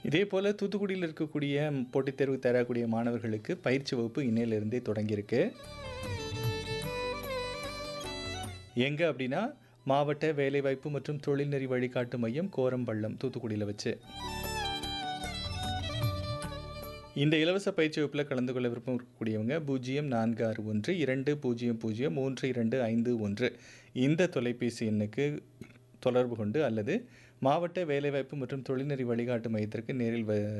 இதேபோல தூத்துக்குடியில் இருக்கக்கூடிய போட்டித் தேர்வு தரக்கூடிய மாணவர்களுக்கு பயிற்சி வகுப்பு இன்னையிலிருந்தே தொடங்கியிருக்கு. எங்க அப்படின்னா, மாவட்ட வேலைவாய்ப்பு மற்றும் தொழில்நெறி வழிகாட்டு மையம் கோரம்பள்ளம் தூத்துக்குடியில வச்சு. இந்த இலவச பயிற்சி வகுப்பில கலந்து கொள்ள விருப்பம் இருக்கக்கூடியவங்க 046120003251 இந்த தொலைபேசி எண்ணுக்கு தொடர்பு கொண்டு அல்லது மாவட்ட வேலைவாய்ப்பு மற்றும் தொழில்நெறி வழிகாட்டு மையத்திற்கு நேரில் வ